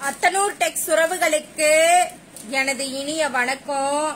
அத்தனூர் டெக்ஸ் உறவுகளுக்கு எனது இனிய வணக்கம்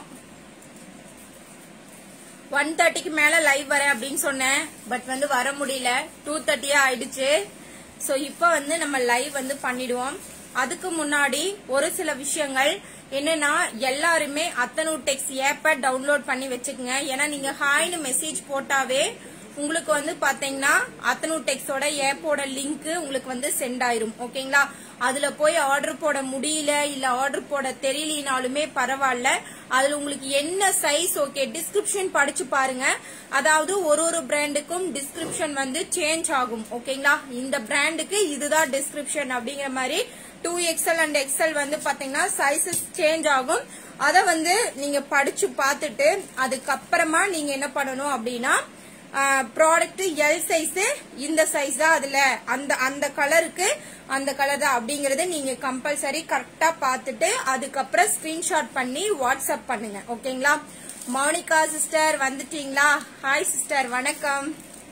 ஒன் தேர்ட்டிக்கு மேல லைவ் வரேன் அப்படின்னு சொன்னேன் பட் வந்து வர முடியல டூ தேர்ட்டியே ஆயிடுச்சு சோ இப்போ வந்து நம்ம லைவ் வந்து பண்ணிடுவோம் அதுக்கு முன்னாடி ஒரு சில விஷயங்கள் என்னன்னா எல்லாருமே அத்தனூர் டெக்ஸ் ஏப்பை டவுன்லோட் பண்ணி வச்சுக்கோங்க ஏன்னா நீங்க ஹாய்னு மெசேஜ் போட்டாவே உங்களுக்கு வந்து பாத்தீங்கன்னா அத்தனூர் டெக்ஸோட ஏப்போட லிங்க் உங்களுக்கு வந்து சென்ட் ஆயிரும் ஓகேங்களா அதுல போய் ஆர்டர் போட முடியல இல்ல ஆர்டர் போட தெரியலனாலுமே பரவாயில்ல அதுல உங்களுக்கு என்ன சைஸ் ஓகே டிஸ்கிரிப்ஷன் படிச்சு பாருங்க அதாவது ஒரு ஒரு பிராண்டுக்கும் டிஸ்கிரிப்ஷன் வந்து சேஞ்ச் ஆகும் ஓகேங்களா இந்த பிராண்டுக்கு இதுதான் டிஸ்கிரிப்ஷன் அப்படிங்கிற மாதிரி டூ எக்ஸ்எல் அண்ட் எக்ஸ்எல் வந்து பாத்தீங்கன்னா சைஸஸ் சேஞ்ச் ஆகும் அத வந்து நீங்க படிச்சு பார்த்துட்டு அதுக்கப்புறமா நீங்க என்ன பண்ணணும் அப்படின்னா ப்ராடக்ட் எல் சைஸ் இந்த சைஸ் தான் அதுல அந்த அந்த கலருக்கு அந்த கலர் தான் அப்படிங்கறத நீங்க கம்பல்சரி கரெக்டா பார்த்துட்டு அதுக்கப்புறம் ஸ்கிரீன்ஷாட் பண்ணி வாட்ஸ்அப் பண்ணுங்க ஓகேங்களா மோனிகா சிஸ்டர் வந்துட்டீங்களா ஹாய் சிஸ்டர் வணக்கம்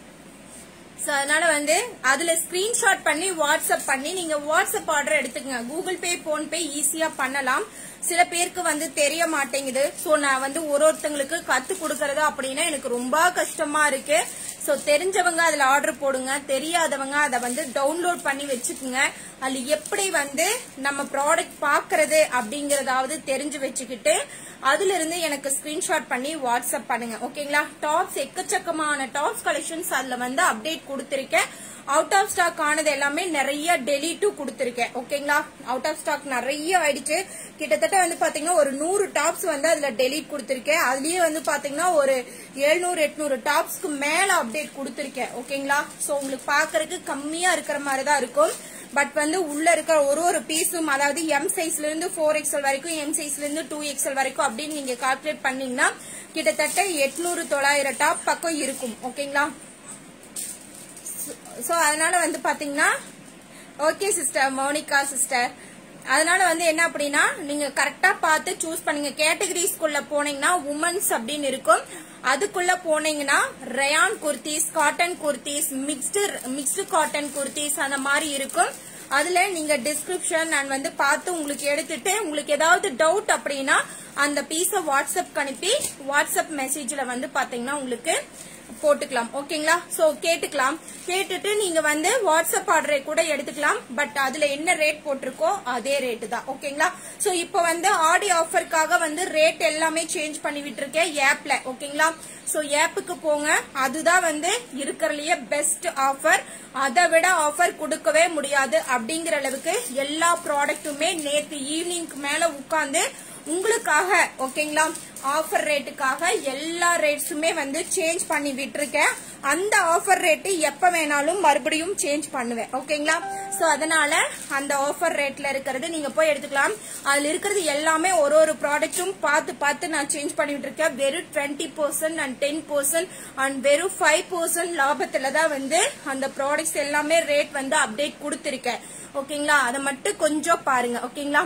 சோ அதனால வந்து அதுல ஸ்கிரீன்ஷாட் பண்ணி வாட்ஸ்அப் பண்ணி நீங்க வாட்ஸ்அப் ஆர்டர் எடுத்துக்கங்க கூகுள் பே போன் பே ஈஸியா பண்ணலாம் சில பேருக்கு வந்து தெரிய மாட்டேங்குது சோ நான் வந்து ஒரு ஒருத்தங்களுக்கு கத்து கொடுக்கறது அப்படின்னா எனக்கு ரொம்ப கஷ்டமா இருக்கு சோ தெரிஞ்சவங்க அதுல ஆர்டர் போடுங்க தெரியாதவங்க அதை வந்து டவுன்லோட் பண்ணி வச்சுக்குங்க அதுல எப்படி வந்து நம்ம ப்ராடக்ட் பாக்குறது அப்படிங்கறதாவது தெரிஞ்சு வச்சுக்கிட்டு அதுல இருந்து எனக்கு ஸ்கிரீன்ஷாட் பண்ணி வாட்ஸ்அப் பண்ணுங்க ஓகேங்களா டாப்ஸ் எக்கச்சக்கமான டாப்ஸ் கலெக்ஷன்ஸ் அதுல வந்து அப்டேட் கொடுத்திருக்கேன் அவுட் ஆஃப் ஸ்டாக் ஆனது எல்லாமே நிறைய டெலிட்டும் கொடுத்திருக்கேன் ஓகேங்களா அவுட் ஆஃப் ஸ்டாக் நிறைய ஆயிடுச்சு கிட்டத்தட்ட வந்து பாத்தீங்கன்னா ஒரு நூறு டாப்ஸ் வந்து அதுல டெலிட் கொடுத்திருக்கேன் அதுலயே வந்து பாத்தீங்கன்னா ஒரு எழுநூறு எட்நூறு டாப்ஸ்க்கு மேல அப்டேட் கொடுத்திருக்கேன் ஓகேங்களா சோ உங்களுக்கு பாக்குறதுக்கு கம்மியா இருக்கிற மாதிரி தான் இருக்கும் பட் வந்து உள்ள இருக்கிற ஒரு ஒரு பீஸும் அதாவது எம் சைஸ்ல இருந்து ஃபோர் எக்ஸ்எல் வரைக்கும் எம் சைஸ்ல இருந்து டூ எக்ஸ்எல் வரைக்கும் அப்படின்னு நீங்க கால்குலேட் பண்ணீங்கன்னா கிட்டத்தட்ட எட்நூறு தொள்ளாயிரம் டாப் பக்கம் இருக்கும் ஓகேங்களா சோ அதனால வந்து பாத்தீங்கன்னா ஓகே சிஸ்டர் மோனிகா சிஸ்டர் அதனால வந்து என்ன அப்படின்னா நீங்க கரெக்டா பார்த்து சூஸ் பண்ணுங்க கேட்டகரிஸ்குள்ள போனீங்கன்னா உமன்ஸ் அப்படின்னு இருக்கும் அதுக்குள்ள போனீங்கன்னா rayon kurtis cotton kurtis mixed mixed cotton kurtis அந்த மாதிரி இருக்கும் அதுல நீங்க டிஸ்கிரிப்ஷன் நான் வந்து பார்த்து உங்களுக்கு எடுத்துட்டு உங்களுக்கு ஏதாவது டவுட் அப்படின்னா அந்த பீஸ வாட்ஸ்அப் அனுப்பி வாட்ஸ்அப் மெசேஜ்ல வந்து பாத்தீங்கன்னா உங்களுக்கு போட்டுக்கலாம் ஓகேங்களா சோ கேட்டுக்கலாம் கேட்டுட்டு நீங்க வந்து வாட்ஸ்அப் ஆர்டரை கூட எடுத்துக்கலாம் பட் அதுல என்ன ரேட் போட்டிருக்கோ அதே ரேட்டு தான் ஓகேங்களா சோ இப்போ வந்து ஆடி ஆஃபருக்காக வந்து ரேட் எல்லாமே சேஞ்ச் பண்ணி விட்டுருக்கேன் ஆப்ல ஓகேங்களா சோ ஆப்புக்கு போங்க அதுதான் வந்து இருக்கிறதுலயே பெஸ்ட் ஆஃபர் அதை விட ஆஃபர் கொடுக்கவே முடியாது அப்படிங்கிற அளவுக்கு எல்லா ப்ராடக்ட்டுமே நேத்து ஈவினிங்க்கு மேல உட்காந்து உங்களுக்காக ஓகேங்களா ஆஃபர் ரேட்டுக்காக எல்லா ரேட்ஸுமே வந்து சேஞ்ச் பண்ணி விட்டுருக்கேன் அந்த ஆஃபர் ரேட்டு எப்ப வேணாலும் மறுபடியும் சேஞ்ச் பண்ணுவேன் ஓகேங்களா சோ அதனால அந்த ஆஃபர் ரேட்ல இருக்கிறது நீங்க போய் எடுத்துக்கலாம் அதுல இருக்கிறது எல்லாமே ஒரு ஒரு ப்ராடக்ட்டும் பார்த்து பார்த்து நான் சேஞ்ச் பண்ணிட்டு இருக்கேன் வெறும் twenty percent and ten percent and வெறும் ஃபைவ் பர்சன்ட் லாபத்துல தான் வந்து அந்த ப்ராடக்ட்ஸ் எல்லாமே ரேட் வந்து அப்டேட் கொடுத்திருக்கேன் ஓகேங்களா அதை மட்டும் கொஞ்சம் பாருங்க ஓகேங்களா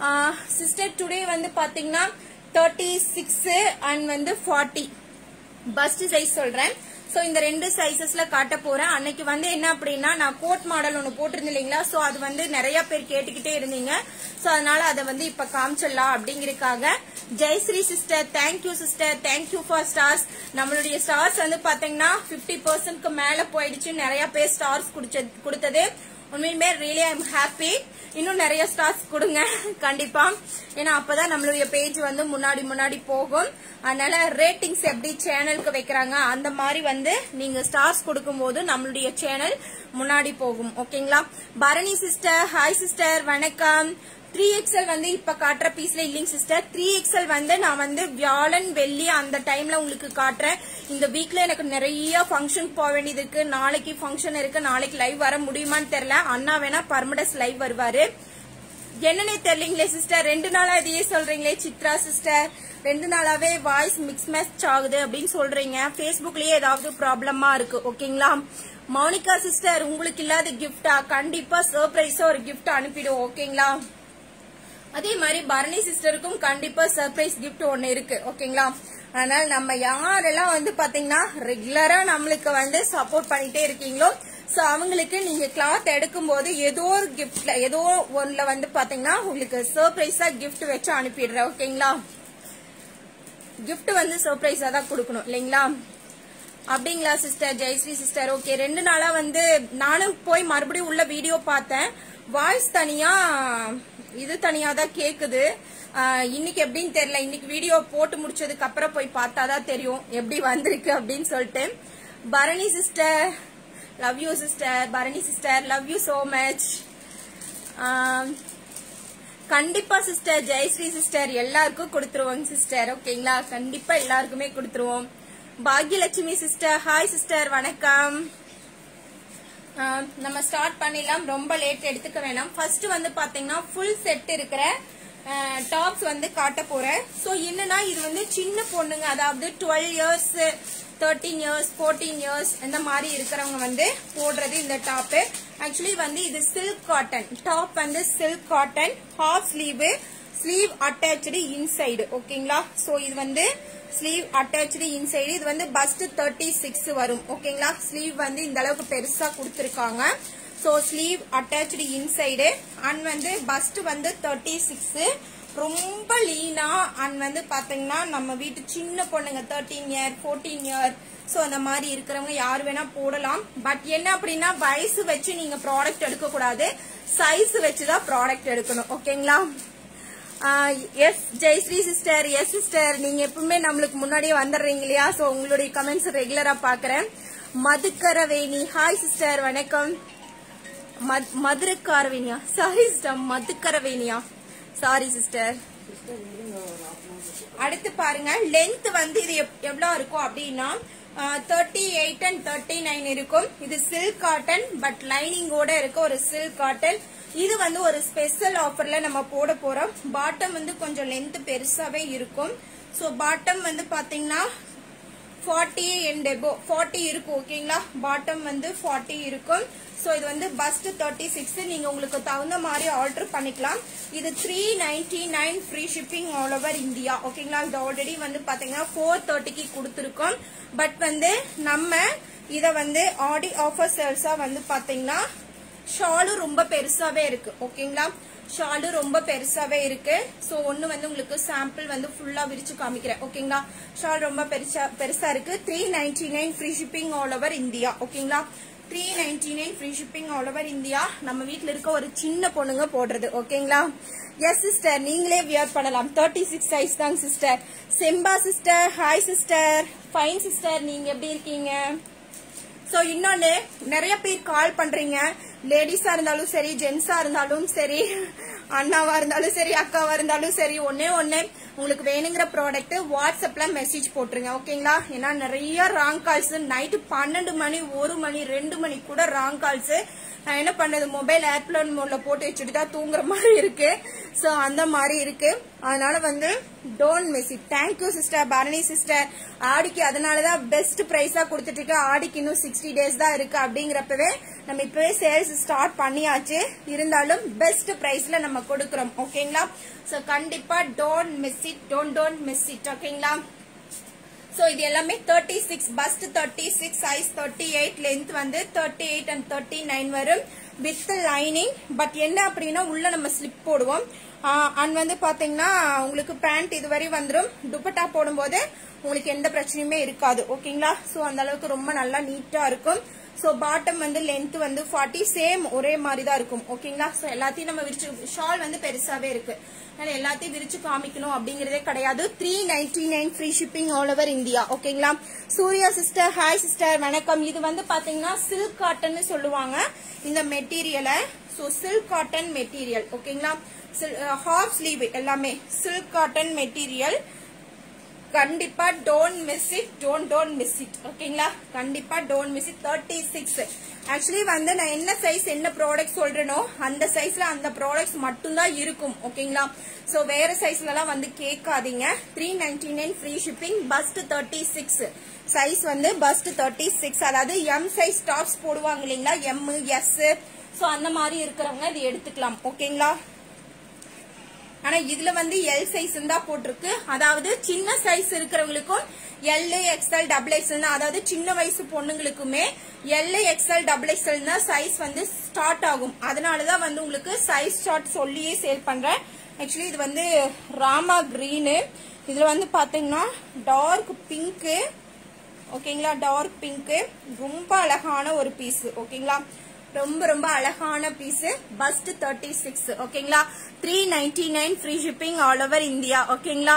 சிஸ்டர் டுடே வந்து பாத்தீங்கன்னா தேர்ட்டி சிக்ஸ் அண்ட் வந்து ஃபார்ட்டி பஸ்ட் சைஸ் சொல்றேன் சோ இந்த ரெண்டு சைசஸ்ல காட்ட போறேன் அன்னைக்கு வந்து என்ன அப்படின்னா நான் கோட் மாடல் ஒன்னு போட்டிருந்தேன் இல்லைங்களா சோ அது வந்து நிறைய பேர் கேட்டுக்கிட்டே இருந்தீங்க சோ அதனால அதை வந்து இப்ப காமிச்சிடலாம் அப்படிங்கறதுக்காக Jayashree sister thank you sister thank you for stars நம்மளுடைய ஸ்டார்ஸ் வந்து பாத்தீங்கன்னா பிப்டி பர்சன்ட்க்கு மேல போயிடுச்சு நிறைய பேர் ஸ்டார்ஸ் கொடுத்தது உண்மையுமே ரியலி ஐம் ஹாப்பி இன்னும் நிறைய ஸ்டார்ஸ் கொடுங்க கண்டிப்பா ஏன்னா அப்பதான் நம்மளுடைய பேஜ் வந்து முன்னாடி முன்னாடி போகும் அதனால ரேட்டிங்ஸ் எப்படி சேனலுக்கு வைக்கிறாங்க அந்த மாதிரி வந்து நீங்க ஸ்டார்ஸ் கொடுக்கும்போது நம்மளுடைய சேனல் முன்னாடி போகும் ஓகேங்களா பரணி சிஸ்டர் ஹாய் சிஸ்டர் வணக்கம் த்ரீ எக்ஸ்எல் வந்து இப்ப காட்டுற பீஸ்ல இல்லைங்க சிஸ்டர் த்ரீ எக்ஸ்எல் வந்து நான் வந்து வியாழன் வெள்ளி அந்த டைம்ல உங்களுக்கு காட்டுறேன் இந்த வீக்ல எனக்கு நிறைய ஃபங்க்ஷன் போக வேண்டியது இருக்கு நாளைக்கு ஃபங்க்ஷன் இருக்கு நாளைக்கு லைவ் வர முடியுமான்னு தெரியல அண்ணா வேணா பர்மடஸ் லைவ் வருவாரு என்னன்னே தெரியலீங்களே சிஸ்டர் ரெண்டு நாளா இதையே சொல்றீங்களே சித்ரா சிஸ்டர் ரெண்டு நாளாவே வாய்ஸ் மிக்ஸ் மேட்ச் ஆகுது அப்படின்னு சொல்றீங்க பேஸ்புக்லயே ஏதாவது ப்ராப்ளமா இருக்கு ஓகேங்களா மௌனிகா சிஸ்டர் உங்களுக்கு இல்லாத கிஃப்டா கண்டிப்பா சர்ப்ரைஸா ஒரு கிஃப்ட் அனுப்பிடுவோம் ஓகேங்களா அதே மாதிரி பரணி சிஸ்டருக்கும் கண்டிப்பா சர்ப்ரைஸ் கிஃப்ட் ஒன்னு இருக்கு ஓகேங்களா அதனால நம்ம யாரெல்லாம் வந்து பாத்தீங்கன்னா ரெகுலரா நம்மளுக்கு வந்து சப்போர்ட் பண்ணிட்டே இருக்கீங்களோ ஸோ அவங்களுக்கு நீங்க கிளாத் எடுக்கும்போது ஏதோ ஒரு கிஃப்ட்ல ஏதோ ஒன்ல வந்து பாத்தீங்கன்னா உங்களுக்கு சர்ப்ரைஸா gift வச்சு அனுப்பிடுறேன் ஓகேங்களா gift வந்து சர்ப்ரைஸா தான் கொடுக்கணும் இல்லைங்களா அப்படிங்களா சிஸ்டர் ஜெயஸ்ரீ சிஸ்டர் ஓகே ரெண்டு நாளா வந்து நானும் போய் மறுபடியும் உள்ள வீடியோ பார்த்தேன் வாய்ஸ் தனியா இது தனியா தான் கேக்குது ஆஹ் இன்னைக்கு எப்படின்னு தெரியல இன்னைக்கு வீடியோ போட்டு முடிச்சதுக்கு அப்புறம் போய் பார்த்தாதான் தெரியும் எப்படி வந்திருக்கு அப்படின்னு சொல்லிட்டு Bharani sister love you sister Bharani sister love you so much கண்டிப்பா சிஸ்டர் ஜெயஸ்ரீ சிஸ்டர் எல்லாருக்கும் கொடுத்துருவோங்க சிஸ்டர் ஓகேங்களா கண்டிப்பா எல்லாருக்குமே கொடுத்துருவோம் பாக்யலட்சுமி சிஸ்டர் ஹாய் சிஸ்டர் வணக்கம் ஆஹ் நம்ம ஸ்டார்ட் பண்ணிடலாம் ரொம்ப லேட் எடுத்துக்க வேணாம் ஃபர்ஸ்ட் வந்து பாத்தீங்கன்னா ஃபுல் செட் இருக்கிற டாப்ஸ் வந்து காட்ட போறேன் ஸோ என்னன்னா இது வந்து சின்ன பொண்ணுங்க அதாவது twelve years thirteen years fourteen years இந்த மாதிரி இருக்கிறவங்க வந்து போடுறது இந்த டாப்பு ஆக்சுவலி வந்து இது சில்க் காட்டன் டாப் வந்து silk cotton half sleeve sleeve attach inside ஓகேங்களா ஸோ இது வந்து ஸ்லீவ் அட்டாச்சு இன்சைடு இது வந்து பஸ்ட் தேர்ட்டி சிக்ஸ் வரும் ஓகேங்களா ஸ்லீவ் வந்து இந்த அளவுக்கு பெருசா கொடுத்துருக்காங்க so sleeve attach inside and வந்து பஸ்ட் வந்து தேர்ட்டி சிக்ஸ் ரொம்ப லீனா அண்ட் வந்து பாத்தீங்கன்னா நம்ம வீட்டு சின்ன பொண்ணுங்க thirteen year fourteen year so அந்த மாதிரி இருக்கிறவங்க யார் வேணா போடலாம் பட் என்ன அப்படின்னா வயசு வச்சு நீங்க ப்ராடக்ட் எடுக்க கூடாது சைஸ் வச்சு தான் ப்ராடக்ட் எடுக்கணும் ஓகேங்களா yes Jayashree sister yes sister நீங்க எப்பவுமே நம்மளுக்கு முன்னாடியே வந்துடுறீங்க இல்லையா ஸோ உங்களுடைய கமெண்ட்ஸ் ரெகுலரா பாக்குறேன் மதுக்கரவேணி ஹாய் சிஸ்டர் வணக்கம் மத்- மதுரக்காரவேணியா சாரி சிஸ்டர் மதுக்கரவேணியா சாரி சிஸ்டர் அடுத்து பாருங்க லென்த் வந்து இது எப்- எவ்வளவு இருக்கும் அப்படின்னா thirty eight and thirty nine இருக்கும் இது சில்க் காட்டன் பட் லைனிங்கோட இருக்க ஒரு சில்க் காட்டன் இது வந்து ஒரு ஸ்பெஷல் ஆஃபர்ல நம்ம போட போறோம் பாட்டம் வந்து கொஞ்சம் லென்த் பெருசாவே இருக்கும் ஸோ பாட்டம் வந்து பாத்தீங்கன்னா ஃபார்ட்டி அண்ட் எபோ ஃபார்ட்டி இருக்கும் ஓகேங்களா பாட்டம் வந்து ஃபார்ட்டி இருக்கும் ஸோ இது வந்து பஸ்ட் தேர்ட்டி சிக்ஸ் நீங்க உங்களுக்கு தகுந்த மாதிரி ஆர்டர் பண்ணிக்கலாம் இது three ninety nine free shipping all over India ஓகேங்களா இது ஆல்ரெடி வந்து பாத்தீங்கன்னா ஃபோர் தேர்ட்டிக்கு கொடுத்துருக்கோம் பட் வந்து நம்ம இதை வந்து ஆடி ஆஃபர் சேல்ஸா வந்து பாத்தீங்கன்னா ஷாலும் ரொம்ப பெருசாவே இருக்கு ஓகேங்களா ஷாலு ரொம்ப பெருசாவே இருக்கு சோ ஒண்ணு வந்து உங்களுக்கு சாம்பிள் வந்து ஃபுல்லா விரிச்சு காமிக்கிறேன் ஓகேங்களா ஷால் ரொம்ப பெருசா பெருசா இருக்கு three ninety nine free shipping all over India ஓகேங்களா three ninety nine free shipping all over India நம்ம வீட்ல இருக்க ஒரு சின்ன பொண்ணுங்க போடுறது ஓகேங்களா எஸ் சிஸ்டர் நீங்களே வியர் பண்ணலாம் தேர்ட்டி சிக்ஸ் சைஸ் தாங்க sister Semba sister hi sister fine sister நீங்க எப்படி இருக்கீங்க சோ இன்னொன்னு நிறைய பேர் கால் பண்றீங்க லேடிஸா இருந்தாலும் சரி ஜென்ஸா இருந்தாலும் சரி அண்ணாவா இருந்தாலும் சரி அக்காவா இருந்தாலும் சரி ஒன்னே ஒண்ணு உங்களுக்கு வேணுங்கிற ப்ராடக்ட் வாட்ஸ்அப்ல மெசேஜ் போட்டுருங்க ஓகேங்களா ஏன்னா நிறைய ராங் கால்ஸ் நைட்டு பன்னெண்டு மணி ஒரு மணி ரெண்டு மணி கூட ராங் கால்ஸ் நான் என்ன பண்ணது மொபைல் ஏர்ப்ளேன் மோட்ல போட்டு வச்சுட்டு தான் தூங்குற மாதிரி இருக்கு சோ அந்த மாதிரி இருக்கு அதனால வந்து don't miss it thank you sister Bharani sister ஆடிக்கு அதனாலதான் பெஸ்ட் பிரைஸா கொடுத்துட்டு இருக்கு ஆடிக்கு இன்னும் சிக்ஸ்டி டேஸ் தான் இருக்கு அப்படிங்கிறப்பவே நம்ம இப்பவே சேல்ஸ் ஸ்டார்ட் பண்ணியாச்சு இருந்தாலும் பெஸ்ட் பிரைஸ்ல நம்ம கொடுக்கறோம் ஓகேங்களா சோ கண்டிப்பா don't miss it don't don't miss it ஓகேங்களா சோ இது எல்லாமே thirty six bust thirty six size thirty eight length வந்து thirty eight and thirty nine வரும் வித் லைனிங் பட் என்ன அப்படின்னா உள்ள நம்ம ஸ்லிப் போடுவோம் அண்ட் வந்து பாத்தீங்கன்னா உங்களுக்கு பேண்ட் இதுவரை வந்துடும் துப்பட்டா போடும்போது உங்களுக்கு எந்த பிரச்சனையுமே இருக்காது ஓகேங்களா சோ அந்த அளவுக்கு ரொம்ப நல்லா நீட்டா இருக்கும் சோ பாட்டம் வந்து லென்த் வந்து ஃபார்ட்டி சேம் ஒரே மாதிரி தான் இருக்கும் ஓகேங்களா சோ எல்லாத்தையும் நம்ம விரிச்சு ஷால் வந்து பெருசாவே இருக்கு அதனால எல்லாத்தையும் விரிச்சு காமிக்கணும் அப்படிங்கறதே கிடையாது three ninety nine free shipping all over India ஓகேங்களா சூர்யா சிஸ்டர் ஹாய் சிஸ்டர் வணக்கம் இது வந்து பாத்தீங்கன்னா சில்க் காட்டன் சொல்லுவாங்க இந்த மெட்டீரியலை ஸோ சில்க் காட்டன் மெட்டீரியல் ஓகேங்களா ஹாஃப் ஸ்லீவ் எல்லாமே சில்க் காட்டன் மெட்டீரியல் கண்டிப்பா don't miss it don't don't miss it ஓகேங்களா கண்டிப்பா don't miss it thirty six actually வந்து நான் என்ன சைஸ் என்ன ப்ராடக்ட் சொல்றேனோ அந்த சைஸ்ல அந்த ப்ராடக்ட்ஸ் மட்டும்தான் இருக்கும் ஓகேங்களா சோ வேற சைஸ்ல எல்லாம் வந்து கேட்காதீங்க three ninety nine free shipping bust thirty six size வந்து பஸ்ட் தேர்ட்டி சிக்ஸ் அதாவது எம் சைஸ் டாப்ஸ் போடுவாங்க இல்லைங்களா எம் எஸ் சோ அந்த மாதிரி இருக்கிறவங்க இது எடுத்துக்கலாம் ஓகேங்களா ஆனா இதுல வந்து எல் சைஸ் தான் போட்டிருக்கு அதாவது சின்ன சைஸ் இருக்கிறவங்களுக்கும் எல் எக்ஸ்எல் டபுள் எக்ஸ்எல் அதாவது சின்ன வயசு பொண்ணுங்களுக்குமே எல் எக்ஸ்எல் டபுள் எக்ஸ்எல் தான் சைஸ் வந்து ஸ்டார்ட் ஆகும் அதனாலதான் வந்து உங்களுக்கு சைஸ் ஸ்டார்ட் சொல்லியே சேல் பண்றேன் ஆக்சுவலி இது வந்து ராமா கிரீனு இதுல வந்து பாத்தீங்கன்னா டார்க் பிங்க்கு ஓகேங்களா டார்க் பிங்க்கு ரொம்ப அழகான ஒரு பீஸ் ஓகேங்களா ரொம்ப ரொம்ப அழகான பீஸ் பஸ்ட் தேர்ட்டி சிக்ஸ் ஓகேங்களா three ninety nine free shipping all over India ஓகேங்களா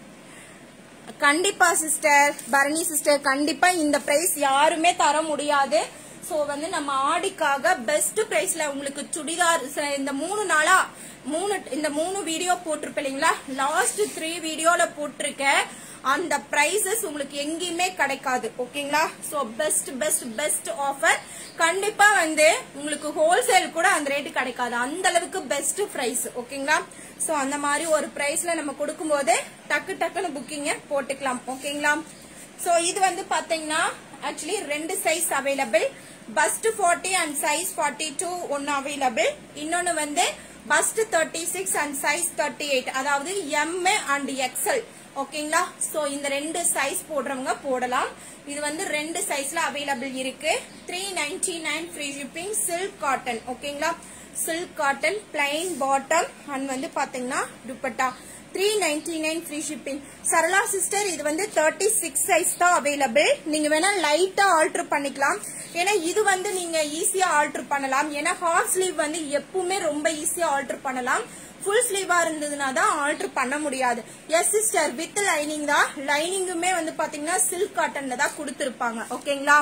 கண்டிப்பா சிஸ்டர் பரணி சிஸ்டர் கண்டிப்பா இந்த பிரைஸ் யாருமே தர முடியாது சோ வந்து நம்ம ஆடிக்காக பெஸ்ட் பிரைஸ்ல உங்களுக்கு சுடிதார் ச- இந்த மூணு நாளா மூணு இந்த மூணு வீடியோ போட்டிருப்பேன் இல்லைங்களா லாஸ்ட் த்ரீ வீடியோல போட்டிருக்கேன் அந்த பிரைசஸ் உங்களுக்கு எங்கேயுமே கிடைக்காது ஓகேங்களா so best best best offer கண்டிப்பா வந்து உங்களுக்கு ஹோல்சேல் கூட அந்த ரேட்டு கிடைக்காது அந்த அளவுக்கு பெஸ்ட் பிரைஸ் ஓகேங்களா சோ அந்த மாதிரி ஒரு பிரைஸ்ல நம்ம கொடுக்கும்போது டக்கு டக்குன்னு புக்கிங்க போட்டுக்கலாம் ஓகேங்களா சோ இது வந்து பாத்தீங்கன்னா ஆக்சுவலி ரெண்டு size available bust 40 and size 42 two ஒன்னு அவைலபிள் இன்னொன்னு வந்து bust thirty six and size thirty eight அதாவது எம் அண்ட் எக்ஸ்எல் ஓகேங்களா சோ இந்த ரெண்டு சைஸ் போடுறவங்க போடலாம் இது வந்து ரெண்டு சைஸ்ல அவைலபிள் இருக்கு three ninety nine free shipping silk cotton ஓகேங்களா silk cotton plain bottom and வந்து பாத்தீங்கன்னா dupatta three ninety nine free shipping Sarala sister இது வந்து தேர்ட்டி சிக்ஸ் சைஸ் தான் அவைலபிள் நீங்க வேணா லைட்டா ஆல்டர் பண்ணிக்கலாம் ஏன்னா இது வந்து நீங்க ஈஸியா ஆல்டர் பண்ணலாம் ஏன்னா ஹாஃப் ஸ்லீவ் வந்து எப்பவுமே ரொம்ப ஈஸியா ஆல்டர் பண்ணலாம் ஃபுல் ஸ்லீவா இருந்ததுன்னா தான் ஆல்டர் பண்ண முடியாது எஸ் சிஸ்டர் வித் லைனிங் தான் லைனிங்குமே வந்து பாத்தீங்கன்னா சில்க் காட்டன்ல தான் கொடுத்துருப்பாங்க ஓகேங்களா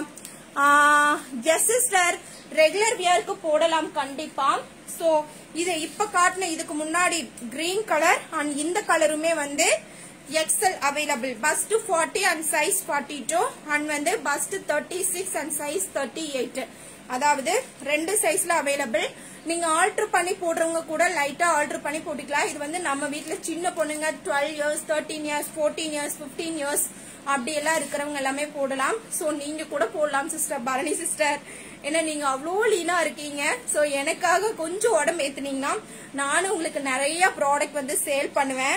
எஸ் சிஸ்டர் ரெகுலர் வியருக்கு போடலாம் கண்டிப்பா சோ இது இப்ப காட்டின இதுக்கு முன்னாடி கிரீன் கலர் அண்ட் இந்த கலருமே வந்து XL available bust 40 and size 42 two and வந்து bust thirty six and size thirty eight அதாவது ரெண்டு சைஸ்ல அவைலபிள் நீங்க ஆல்டர் பண்ணி போடுறவங்க கூட லைட்டா ஆல்டர் பண்ணி போட்டுக்கலாம் இது வந்து நம்ம வீட்ல சின்ன பொண்ணுங்க twelve years thirteen years fourteen years fifteen years அப்படி எல்லாம் இருக்கிறவங்க எல்லாமே போடலாம் சோ நீங்க கூட போடலாம் சிஸ்டர் பரணி சிஸ்டர் ஏன்னா நீங்க அவ்வளோ லீனா இருக்கீங்க சோ எனக்காக கொஞ்சம் உடம்பு ஏத்துனீங்கன்னா நானும் உங்களுக்கு நிறைய ப்ராடக்ட் வந்து சேல் பண்ணுவேன்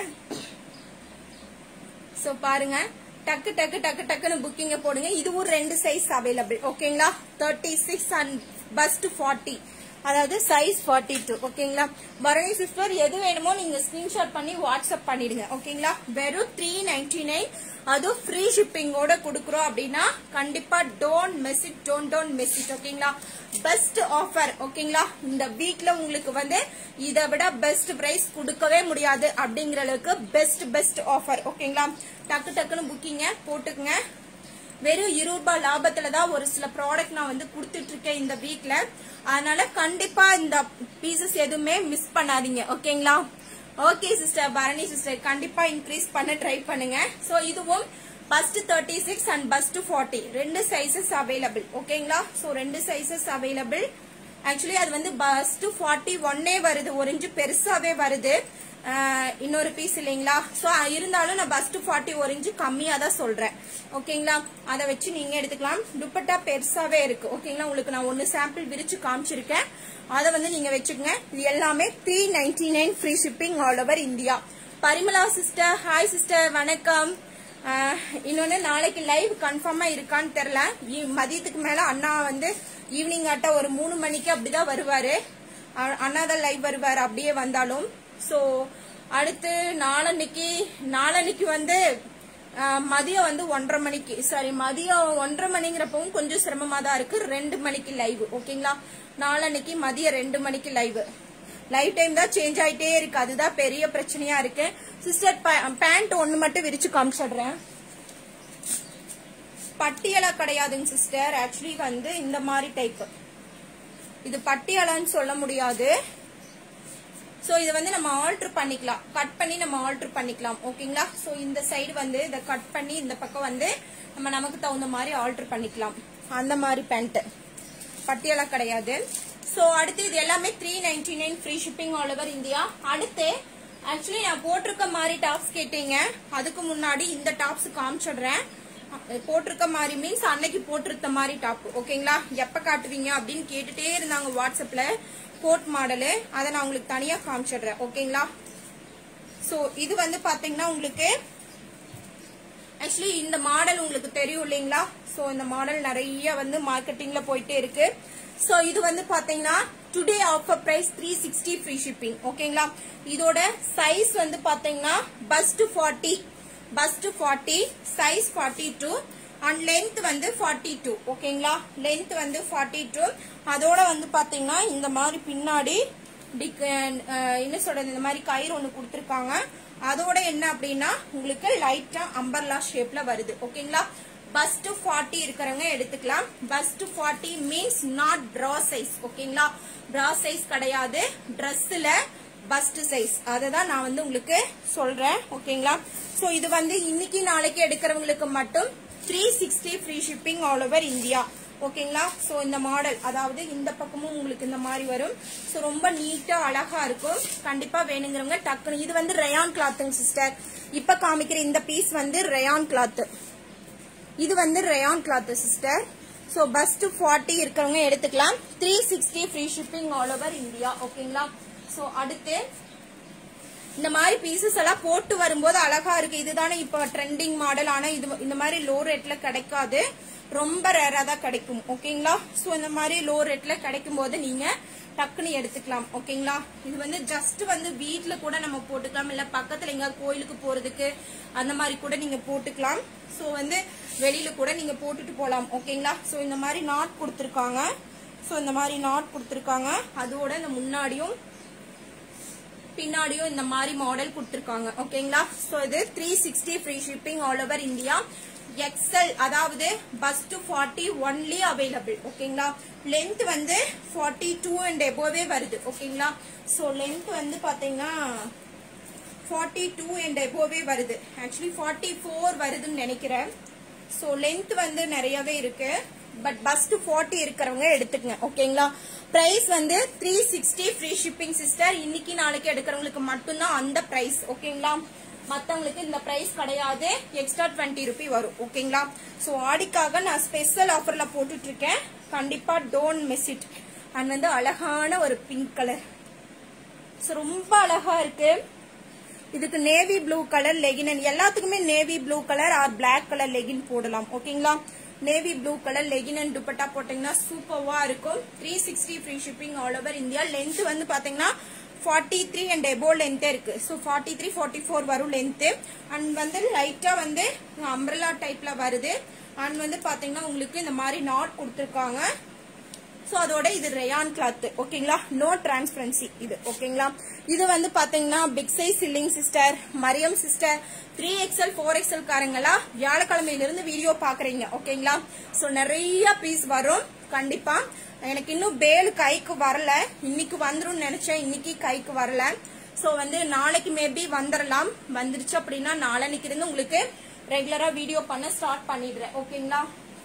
சோ பாருங்க டக்கு டக்கு டக்கு டக்குன்னு புக்கிங்க போடுங்க இதுவும் ரெண்டு சைஸ் அவைலபிள் ஓகேங்களா thirty six and bust forty அதாவது சைஸ் ஃபார்ட்டி டூ ஓகேங்களா பரணி சிஸ்டர் எது வேணுமோ நீங்க ஸ்கிரீன்ஷாட் பண்ணி வாட்ஸ்அப் பண்ணிடுங்க ஓகேங்களா வெறும் த்ரீ நைன்டி நைன் அதுவும் ஃப்ரீ ஷிப்பிங்கோட கொடுக்குறோம் அப்படின்னா கண்டிப்பா don't miss it don't don't miss it ஓகேங்களா பெஸ்ட் ஆஃபர் ஓகேங்களா இந்த வீக்ல உங்களுக்கு வந்து இதை விட பெஸ்ட் பிரைஸ் கொடுக்கவே முடியாது அப்படிங்கிற அளவுக்கு பெஸ்ட் பெஸ்ட் ஆஃபர் ஓகேங்களா டக்கு டக்குன்னு புக்கிங்க போட்டுக்குங்க வெறும் இருபது ரூபாய் லாபத்துல தான் ஒரு சில ப்ராடக்ட் நான் வந்து கொடுத்துட்டு இருக்கேன் இந்த வீக்ல அதனால கண்டிப்பா இந்த பீசஸ் எதுவுமே மிஸ் பண்ணாதீங்க ஓகேங்களா ஓகே சிஸ்டர் பரணி சிஸ்டர் கண்டிப்பா இன்க்ரீஸ் பண்ண ட்ரை பண்ணுங்க சோ இதுவும் bust thirty six and bust forty ரெண்டு சைசஸ் அவைலபிள் ஓகேங்களா சோ ரெண்டு சைசஸ் அவைலபிள் ஆக்சுவலி அது வந்து பஸ்ட் ஃபார்ட்டி ஒன்னே வருது ஒரு இன்ச்சு பெருசாவே வருது ஆஹ் இன்னொரு பீஸ் இல்லைங்களா சோ இருந்தாலும் நான் பஸ்ட் ஃபார்ட்டி ஒரு இன்ச்சு கம்மியா தான் சொல்றேன் ஓகேங்களா அதை வச்சு நீங்க எடுத்துக்கலாம் துப்பட்டா பெருசாவே இருக்கு ஓகேங்களா உங்களுக்கு நான் ஒன்னு சாம்பிள் விரிச்சு காமிச்சிருக்கேன் அதை வந்து நீங்க வச்சுக்கோங்க இது எல்லாமே three ninety nine free shipping all over India Parimala sister hi sister வணக்கம் ஆஹ் இன்னொன்னு நாளைக்கு லைவ் கன்ஃபார்மா இருக்கான்னு தெரியல ஈ- மதியத்துக்கு மேல அண்ணா வந்து ஈவினிங் ஆட்ட ஒரு மூணு மணிக்கு அப்படிதான் வருவாரு அ- அண்ணா தான் லைவ் வருவாரு அப்படியே வந்தாலும் சோ அடுத்து நாளன்னைக்கு நாளன்னைக்கு வந்து ஆஹ், மதியம் வந்து ஒன்றரை மணிக்கு சாரி மதியம் ஒன்றரை மணிங்கிறப்பவும் கொஞ்சம் சிரமமா தான் இருக்கு ரெண்டு மணிக்கு லைவ் ஓகேங்களா நாளன்னைக்கு மதியம் ரெண்டு மணிக்கு லைவ் லைவ் டைம் தான் சேஞ்ச் ஆயிட்டே இருக்கு அதுதான் பெரிய பிரச்சனையா இருக்கு சிஸ்டர் பேண்ட் ஒன்னு மட்டும் விரிச்சு காமிச்சிடுறேன் பட்டியலா கிடையாதுங்க சிஸ்டர் ஆக்சுவலி வந்து இந்த மாதிரி டைப் இது பட்டியலான்னு சொல்ல முடியாது சோ இதை வந்து நம்ம ஆல்டர் பண்ணிக்கலாம் கட் பண்ணி நம்ம ஆல்டர் பண்ணிக்கலாம் ஓகேங்களா சோ இந்த சைடு வந்து இதை கட் பண்ணி இந்த பக்கம் வந்து நம்ம நமக்கு தகுந்த மாதிரி ஆல்டர் பண்ணிக்கலாம் அந்த மாதிரி பேண்ட் பட்டியலா கிடையாது சோ அடுத்து இது எல்லாமே three ninety nine free shipping all over India அடுத்து ஆக்சுவலி நான் போட்டிருக்க மாதிரி டாப்ஸ் கேட்டீங்க அதுக்கு முன்னாடி இந்த டாப்ஸ் காமிச்சிடுறேன் போட்டிருக்க மாதிரி மீன்ஸ் அன்னைக்கு போட்டிருந்த மாதிரி டாப் ஓகேங்களா எப்ப காட்டுவீங்க அப்படின்னு கேட்டுட்டே இருந்தாங்க வாட்ஸ்அப்ல கோட் மாடலு அதை நான் உங்களுக்கு தனியா காமிச்சிடுறேன் ஓகேங்களா ஸோ இது வந்து பாத்தீங்கன்னா உங்களுக்கு ஆக்சுவலி இந்த மாடல் உங்களுக்கு தெரியும் இல்லைங்களா ஸோ இந்த மாடல் நிறைய வந்து மார்க்கெட்டிங்ல போயிட்டே இருக்கு ஸோ இது வந்து பாத்தீங்கன்னா today offer price three sixty free shipping ஓகேங்களா இதோட சைஸ் வந்து பாத்தீங்கன்னா first forty bust forty size forty two and length வந்து ஃபார்ட்டி டூ ஓகேங்களா லென்த் வந்து ஃபார்ட்டி டூ அதோட வந்து பாத்தீங்கன்னா இந்த மாதிரி பின்னாடி டிக் அஹ், என்ன சொல்றது இந்த மாதிரி கயிறு ஒன்று கொடுத்துருக்காங்க அதோட என்ன அப்படின்னா உங்களுக்கு லைட்டா அம்பர்லா ஷேப்ல வருது ஓகேங்களா பஸ்ட் ஃபார்ட்டி இருக்கிறவங்க எடுத்துக்கலாம் bust forty means not bra size ஓகேங்களா ப்ரா சைஸ் கிடையாது ட்ரெஸ்ல பஸ்ட் சைஸ் அதை தான் நான் வந்து உங்களுக்கு சொல்றேன் ஓகேங்களா ஸோ இது வந்து இன்னைக்கு நாளைக்கு எடுக்கிறவங்களுக்கு மட்டும் three sixty free shipping all over India ஓகேங்களா ஸோ இந்த மாடல் அதாவது இந்த பக்கமும் உங்களுக்கு இந்த மாதிரி வரும் ஸோ ரொம்ப நீட்டா அழகா இருக்கும் கண்டிப்பா வேணுங்கிறவங்க டக்குனு இது வந்து ரயான் கிளாத்துங்க சிஸ்டர் இப்ப காமிக்கிற இந்த பீஸ் வந்து ரயான் கிளாத் இது வந்து rayon cloth sister so bust forty இருக்கிறவங்க எடுத்துக்கலாம் three sixty free shipping all over India ஓகேங்களா ஸோ அடுத்து இந்த மாதிரி பீசஸ் எல்லாம் போட்டு வரும்போது அழகா இருக்கு இதுதானே இப்போ ட்ரெண்டிங் மாடல் ஆனா இது இந்த மாதிரி லோ ரேட்ல கிடைக்காது ரொம்ப ரேரா தான் கிடைக்கும் ஓகேங்களா ஸோ இந்த மாதிரி லோ ரேட்ல கிடைக்கும் போது நீங்க டக்குன்னு எடுத்துக்கலாம் ஓகேங்களா இது வந்து ஜஸ்ட் வந்து வீட்ல கூட நம்ம போட்டுக்கலாம் இல்ல பக்கத்துல எங்க கோயிலுக்கு போறதுக்கு அந்த மாதிரி கூட நீங்க போட்டுக்கலாம் ஸோ வந்து வெளியில கூட நீங்க போட்டுட்டு போலாம் ஓகேங்களா ஸோ இந்த மாதிரி நாட் கொடுத்துருக்காங்க ஸோ இந்த மாதிரி நாட் கொடுத்துருக்காங்க அதோட இந்த முன்னாடியும் பின்னாடியும் இந்த மாதிரி மாடல் கொடுத்துருக்காங்க ஓகேங்களா ஸோ இது three sixty free shipping all over India XL அதாவது bust forty only available ஓகேங்களா லென்த் வந்து ஃபார்ட்டி டூ அண்ட் எபோவே வருது ஓகேங்களா ஸோ லென்த் வந்து பாத்தீங்கன்னா ஃபார்ட்டி டூ அண்ட் எபோவே வருது ஆக்சுவலி ஃபார்ட்டி ஃபோர் வருதுன்னு நினைக்கிறேன் ஸோ லென்த் வந்து நிறையவே இருக்கு பட் பஸ்ட் ஃபார்ட்டி இருக்கிறவங்க எடுத்துக்கங்க ஓகேங்களா பிரைஸ் வந்து three sixty free shipping sister இன்னைக்கு நாளைக்கு எடுக்கிறவங்களுக்கு மட்டும்தான் அந்த பிரைஸ் ஓகேங்களா மத்தவங்களுக்கு இந்த பிரைஸ் கிடையாது எக்ஸ்ட்ரா டுவெண்ட்டி ருபி வரும் ஓகேங்களா ஸோ ஆடிக்காக நான் ஸ்பெஷல் ஆஃபர்ல போட்டுட்டு இருக்கேன் கண்டிப்பா டோன்ட் மிஸ் இட் அண்ட் வந்து அழகான ஒரு பிங்க் கலர் ஸோ ரொம்ப அழகா இருக்கு இதுக்கு நேவி ப்ளூ கலர் லெகின் எல்லாத்துக்குமே navy blue colour or black colour legging போடலாம் ஓகேங்களா navy blue colour legging and dupatta போட்டீங்கன்னா சூப்பர்வா இருக்கும் three sixty free shipping all over India length வந்து பாத்தீங்கன்னா ஃபார்ட்டி த்ரீ அண்ட் எபோ லென்த்தே இருக்கு so forty three forty four வரும் லென்த்து அண்ட் வந்து லைட்டா வந்து அம்ரலா டைப்ல வருது அண்ட் வந்து பாத்தீங்கன்னா உங்களுக்கு இந்த மாதிரி நாட் கொடுத்துருக்காங்க ஸோ அதோட இது ரயான் கிளாத் ஓகேங்களா நோ டிரான்ஸ்பரன்சி இது ஓகேங்களா இது வந்து பாத்தீங்கன்னா big size chilling sister Mariam sister three XL four XL காரங்களா வியாழக்கிழமையில இருந்து வீடியோ பாக்குறீங்க ஓகேங்களா ஸோ நிறைய பீஸ் வரும் கண்டிப்பா எனக்கு இன்னும் பேல் கைக்கு வரல இன்னைக்கு வந்துரும் நினைச்சேன் இன்னைக்கு கைக்கு வரல ஸோ வந்து நாளைக்கு மேபி வந்துடலாம் வந்துருச்சு அப்படின்னா நாளைக்கு இருந்து உங்களுக்கு ரெகுலரா வீடியோ பண்ண ஸ்டார்ட் பண்ணிடுறேன் ஓகேங்களா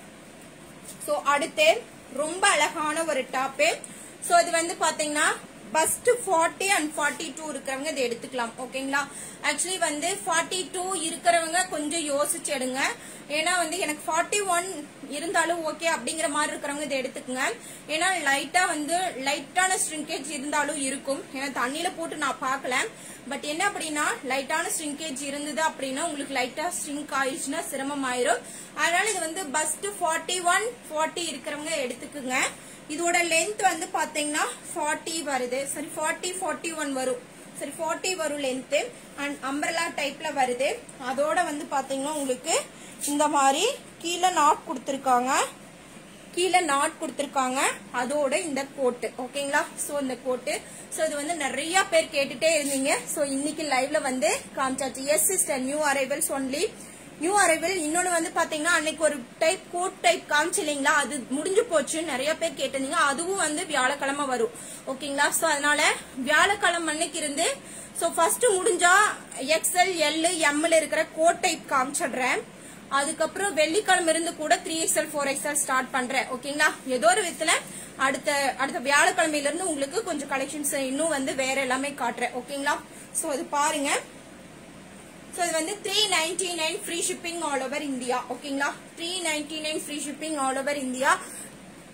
சோ அடுத்து ரொம்ப அழகான ஒரு டாப்பு சோ இது வந்து பாத்தீங்கன்னா first forty and forty two இருக்கிறவங்க இதை எடுத்துக்கலாம் ஓகேங்களா ஆக்சுவலி வந்து ஃபார்ட்டி டூ இருக்கிறவங்க கொஞ்சம் யோசிச்சு எடுங்க ஏன்னா வந்து எனக்கு ஃபார்ட்டி ஒன் இருந்தாலும் ஓகே அப்படிங்கிற மாதிரி இருக்கிறவங்க இதை எடுத்துக்கங்க ஏன்னா லைட்டா வந்து லைட்டான ஸ்ட்ரிங்கேஜ் இருந்தாலும் இருக்கும் ஏன்னா தண்ணியில போட்டு நான் பார்க்கல பட் என்ன அப்படின்னா லைட்டான ஸ்ட்ரிங்கேஜ் இருந்தது அப்படின்னா உங்களுக்கு லைட்டா ஸ்ட்ரிங்க் ஆயிடுச்சுன்னா சிரமம் ஆயிரும் அதனால இது வந்து பஸ்ட் ஃபார்ட்டி ஒன் ஃபார்ட்டி இருக்கிறவங்க எடுத்துக்குங்க இதோட லென்த் வந்து பாத்தீங்கன்னா ஃபார்ட்டி வருது சரி ஃபார்ட்டி ஃபார்ட்டி ஒன் வரும் சரி ஃபார்ட்டி வரும் லென்த் அண்ட் அம்பரலா டைப்ல வருது அதோட வந்து பாத்தீங்கன்னா உங்களுக்கு இந்த மாதிரி கீழே நாட் கொடுத்துருக்காங்க கீழே நாட் கொடுத்துருக்காங்க அதோட இந்த கோட்டு ஓகேங்களா சோ இந்த கோட்டு சோ இது வந்து நிறைய பேர் கேட்டுட்டே இருந்தீங்க சோ இன்னைக்கு லைவ்ல வந்து காமிச்சாச்சு yes sister new arrivals only new arrival இன்னொன்னு வந்து பாத்தீங்கன்னா அன்னைக்கு ஒரு டைப் கோட் டைப் காமிச்சு இல்லைங்களா அது முடிஞ்சு போச்சு நிறைய பேர் கேட்டிருந்தீங்க அதுவும் வந்து வியாழக்கிழமை வரும் ஓகேங்களா சோ அதனால வியாழக்கிழமை அன்னைக்கு இருந்து சோ ஃபர்ஸ்ட் முடிஞ்சா எக்ஸ்எல் எல் எம்ல இருக்கிற கோட் டைப் காமிச்சிடுறேன் அதுக்கப்புறம் வெள்ளிக்கிழமை இருந்து கூட three XL four XL start பண்றேன் ஓகேங்களா ஏதோ ஒரு விதத்துல அடுத்த அடுத்த வியாழக்கிழமையில இருந்து உங்களுக்கு கொஞ்சம் கலெக்ஷன்ஸ் இன்னும் வந்து வேற எல்லாமே காட்டுறேன் ஓகேங்களா சோ அது பாருங்க ஸோ இது வந்து three ninety nine free shipping all over India ஓகேங்களா three ninety nine free shipping all over India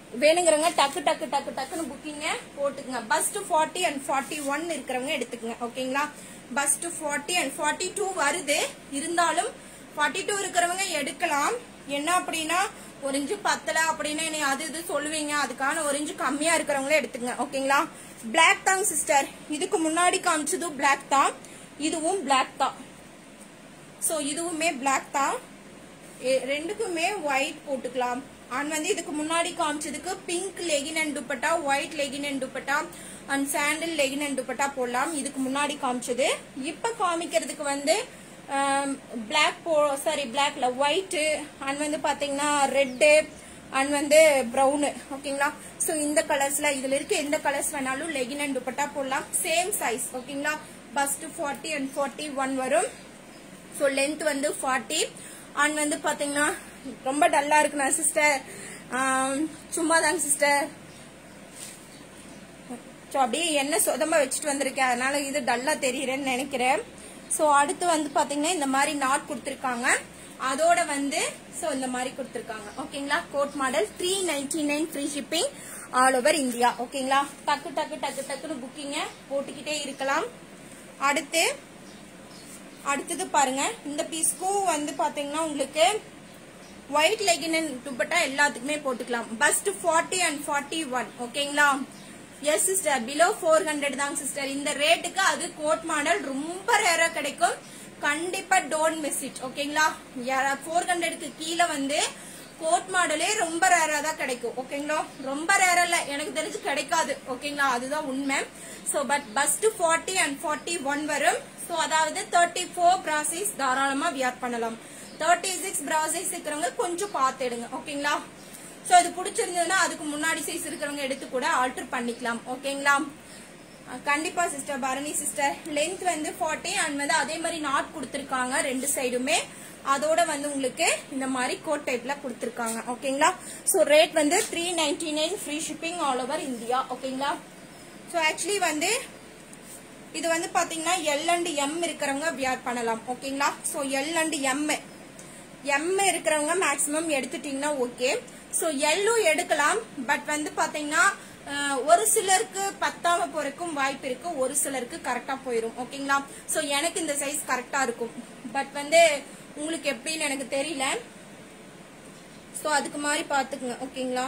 வேணுங்கிறவங்க டக்கு டக்கு டக்கு டக்குன்னு புக்கிங்க போட்டுக்குங்க first forty and forty one இருக்கிறவங்க எடுத்துக்கங்க ஓகேங்களா first forty and forty two வருது இருந்தாலும் ஃபார்ட்டி டூ இருக்கிறவங்க எடுக்கலாம் என்ன அப்படின்னா ஒரு இன்ச்சு பத்தல அப்படின்னு நீ அது இது சொல்லுவீங்க அதுக்கான ஒரு இன்ச்சு கம்மியா இருக்கிறவங்களே எடுத்துங்க ஓகேங்களா பிளாக் தாங்க சிஸ்டர் இதுக்கு முன்னாடி காமிச்சதும் பிளாக் தான் இதுவும் பிளாக் தான் சோ இதுவுமே பிளாக் தான் எ- ரெண்டுக்குமே ஒயிட் போட்டுக்கலாம் அண்ட் வந்து இதுக்கு முன்னாடி காமிச்சதுக்கு pink legging and dupatta white legging and dupatta and sandal legging and dupatta போடலாம் இதுக்கு முன்னாடி காமிச்சது இப்ப காமிக்கிறதுக்கு வந்து பிளாக் போ சாரி பிளாக்ல ஒயிட் அண்ட் வந்து பாத்தீங்கன்னா ரெட்டு அண்ட் வந்து ப்ரௌனு ஓகேங்களா சோ இந்த கலர்ஸ்ல இதுல இருக்க எந்த கலர்ஸ் வேணாலும் லெகின் அண்ட் துப்பட்டா போடலாம் சேம் சைஸ் ஓகேங்களா first forty and forty one வரும் ஸோ லென்த் வந்து ஃபார்ட்டி அண்ட் வந்து பாத்தீங்கன்னா ரொம்ப டல்லா இருக்குண்ணா சிஸ்டர் சும்மா தாங்க சிஸ்டர் ஸோ அப்படியே எண்ணெய் சொதம்ப வச்சுட்டு வந்திருக்கேன் அதனால இது டல்லா தெரியுறேன்னு நினைக்கிறேன் ஸோ அடுத்து வந்து பாத்தீங்கன்னா இந்த மாதிரி நாட் கொடுத்துருக்காங்க அதோட வந்து ஸோ இந்த மாதிரி கொடுத்துருக்காங்க ஓகேங்களா coat model three ninety nine free shipping all over India ஓகேங்களா டக்கு டக்கு டக்கு டக்குன்னு புக்கிங்க போட்டுக்கிட்டே இருக்கலாம் அடுத்து அடுத்தது பாருங்க இந்த பீஸ்க்கும் வந்து பாத்தீங்கன்னா உங்களுக்கு ஒயிட் லெகின் துப்பட்டா எல்லாத்துக்குமே போட்டுக்கலாம் first forty and forty one ஓகேங்களா yes sister below four hundred தாங்க சிஸ்டர் இந்த ரேட்டுக்கு அது கோட் மாடல் ரொம்ப ரேரா கிடைக்கும் கண்டிப்பா டோன்ட் மிஸ் இட் ஓகேங்களா ஃபோர் ஹண்ட்ரடுக்கு கீழே வந்து கோட் மாடலே ரொம்ப ரேரா தான் கிடைக்கும் ஓகேங்களா ரொம்ப ரேரா இல்ல எனக்கு தெரிஞ்சு கிடைக்காது ஓகேங்களா அதுதான் உண்மை so but first forty and forty one வரும் சோ அதாவது தேர்ட்டி ஃபோர் ப்ராசஸ் தாராளமா வியர் பண்ணலாம் தேர்ட்டி சிக்ஸ் ப்ராசஸ் இருக்கிறவங்க கொஞ்சம் பார்த்து எடுங்க ஓகேங்களா சோ இது பிடிச்சிருந்ததுன்னா அதுக்கு முன்னாடி சைஸ் இருக்கிறவங்க எடுத்து கூட ஆல்டர் பண்ணிக்கலாம் ஓகேங்களா அஹ் கண்டிப்பா சிஸ்டர் பரணி சிஸ்டர் லென்த் வந்து 40 அண்ட் வந்து அதே மாதிரி நாட் கொடுத்திருக்காங்க ரெண்டு சைடுமே அதோட வந்து உங்களுக்கு இந்த மாதிரி கோட் டைப்ல கொடுத்திருக்காங்க ஓகேங்களா சோ ரேட் வந்து three ninety nine free shipping all over India ஓகேங்களா சோ ஆக்சுவலி வந்து இது வந்து பாத்தீங்கன்னா எல் அண்ட் எம் இருக்கிறவங்க வியர் பண்ணலாம் ஓகேங்களா so L and M M இருக்கிறவங்க மேக்ஸிமம் எடுத்துட்டீங்கன்னா ஓகே சோ எல்லும் எடுக்கலாம் பட் வந்து பாத்தீங்கன்னா அஹ், ஒரு சிலருக்கு பத்தாம போறதுக்கும் வாய்ப்பு இருக்கு ஒரு சிலருக்கு கரெக்டா போயிரும் ஓகேங்களா சோ எனக்கு இந்த சைஸ் கரெக்டா இருக்கும் பட் வந்து உங்களுக்கு எப்படின்னு எனக்கு தெரியல சோ அதுக்கு மாதிரி பாத்துக்குங்க ஓகேங்களா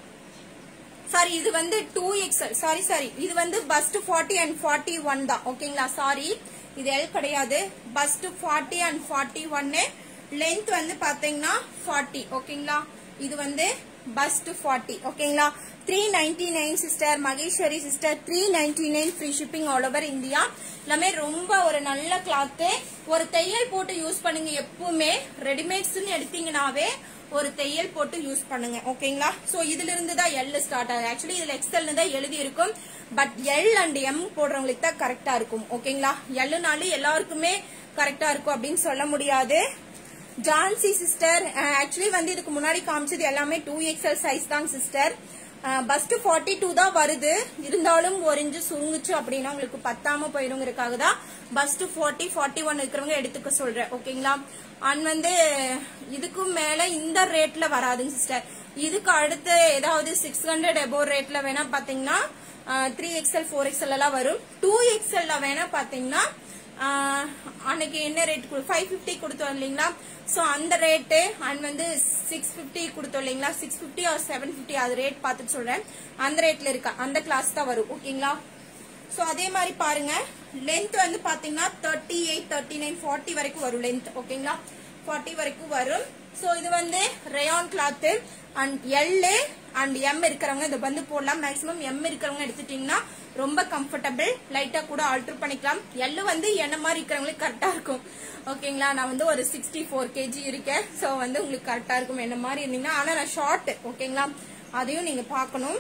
சாரி இது வந்து டூ எக்ஸ்எல் சாரி சாரி இது வந்து first forty and forty one தான் ஓகேங்களா சாரி இது எல் கிடையாது பஸ்ட் ஃபார்ட்டி அண்ட் ஃபார்ட்டி ஒன்னு லென்த் வந்து பாத்தீங்கன்னா ஃபார்ட்டி ஓகேங்களா இது வந்து பஸ்ட் ஃபார்ட்டி ஓகேங்களா three ninety nine sister Maheswari sister three ninety nine free shipping all over India எல்லாமே ரொம்ப ஒரு நல்ல கிளாத்து ஒரு தையல் போட்டு யூஸ் பண்ணுங்க எப்பவுமே ரெடிமேட்ஸ்னு எடுத்தீங்கன்னாவே ஒரு தையல் போட்டு யூஸ் பண்ணுங்க ஓகேங்களா சோ இதுல இருந்து தான் எல் ஸ்டார்ட் ஆகுது ஆக்சுவலி இதுல எக்ஸ்எல் தான் எழுதி இருக்கும் பட் எல் அண்ட் எம் போடுறவங்களுக்கு தான் கரெக்டா இருக்கும் ஓகேங்களா எல்லுனாலும் எல்லாருக்குமே கரெக்டா இருக்கும் அப்படின்னு சொல்ல முடியாது ஜான்சி சிஸ்டர் ஆக்சுவலி வந்து இதுக்கு முன்னாடி காமிச்சது எல்லாமே டூ எக்ஸ்எல் சைஸ் தான் சிஸ்டர் பஸ்ட் ஃபார்ட்டி டூ தான் வருது இருந்தாலும் ஒரு இன்ச்சு சுருங்குச்சு அப்படின்னா உங்களுக்கு பத்தாம போயிருங்கிறதுக்காக தான் பஸ்ட் ஃபார்ட்டி ஃபார்ட்டி ஒன் இருக்கிறவங்க எடுத்துக்க சொல்றேன் ஓகேங்களா அண்ட் வந்து இதுக்கும் மேல இந்த ரேட்ல வராதுங்க சிஸ்டர் இதுக்கு அடுத்து ஏதாவது சிக்ஸ் ஹண்ட்ரட் எபோவ் ரேட்ல வேணா பாத்தீங்கன்னா த்ரீ எக்ஸ்எல் ஃபோர் எக்ஸ்எல் எல்லாம் வரும் டூ எக்ஸ்எல்ல வேணா பாத்தீங்கன்னா ஆஹ் அன்னைக்கு என்ன ரேட் ஃபைவ் ஃபிஃப்டி கொடுத்தோம் இல்லைங்களா ஸோ அந்த ரேட்டு அண்ட் வந்து சிக்ஸ் ஃபிஃப்டி கொடுத்தோம் இல்லைங்களா six fifty or seven fifty அது ரேட் பார்த்துட்டு சொல்றேன் அந்த ரேட்ல இருக்கா அந்த கிளாஸ் தான் வரும் ஓகேங்களா ஸோ அதே மாதிரி பாருங்க லென்த் வந்து பாத்தீங்கன்னா thirty eight thirty nine forty வரைக்கும் வரும் லென்த் ஓகேங்களா ஃபார்ட்டி வரைக்கும் வரும் ஸோ இது வந்து rayon cloth and L and M இருக்கிறவங்க இதை வந்து போடலாம் மேக்ஸிமம் எம் இருக்கிறவங்க எடுத்துட்டீங்கன்னா ரொம்ப கம்ஃபர்டபுள் லைட்டா கூட ஆல்டர் பண்ணிக்கலாம் எல் வந்து என்ன மாதிரி இருக்கிறவங்களுக்கு கரெக்டா இருக்கும் ஓகேங்களா நான் வந்து ஒரு சிக்ஸ்டி ஃபோர் கேஜி இருக்கேன் ஸோ வந்து உங்களுக்கு கரெக்டா இருக்கும் என்ன மாதிரி இருந்தீங்கன்னா ஆனா நான் ஷார்ட் ஓகேங்களா அதையும் நீங்க பார்க்கணும்